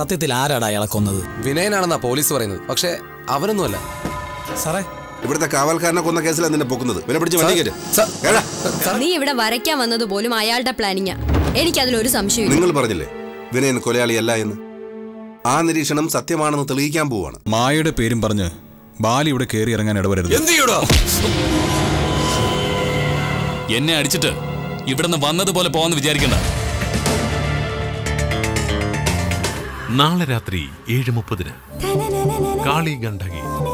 സത്യത്തിൽ ആരാടാ അയാളെ കൊന്നത് വിനയനാണെന്നാ പോലീസ് പറയുന്നത് പക്ഷേ അവനൊന്നുമല്ല സാറേ ഇവിടുത്തെ കാവൽക്കാരനെ കൊന്ന കേസിലാണ് നിന്നെ പൊക്കുന്നത് വില പിടിച്ച് വണ്ടി കയറ്റ്. കേറാ. നീ ഇവിടെ വരയ്ക്കാൻ വന്നത് പോലും അയാളുടെ പ്ലാനിങ്ങാ എനിക്കതിലൊരു സംശയമില്ല നിങ്ങൾ പറഞ്ഞില്ലേ വിനയൻ കൊലയാളിയല്ല എന്ന് ആ നിരീക്ഷണം സത്യമാണെന്ന് തെളിയിക്കാൻ പോവാണ് മായയുടെ പേരും പറഞ്ഞ് ബാലി ഇവിടെ കയറി ഇറങ്ങാൻ ഇടവരരുത് എന്ത് ചെയ്യൂടോ എന്നെ അടിച്ചിട്ട് ഇവിടുന്ന് വന്നതുപോലെ പോവാന്ന് വിചാരിക്കണ്ട നാളെ രാത്രി ഏഴ് മുപ്പതിന് കാളി ഗണ്ഡകി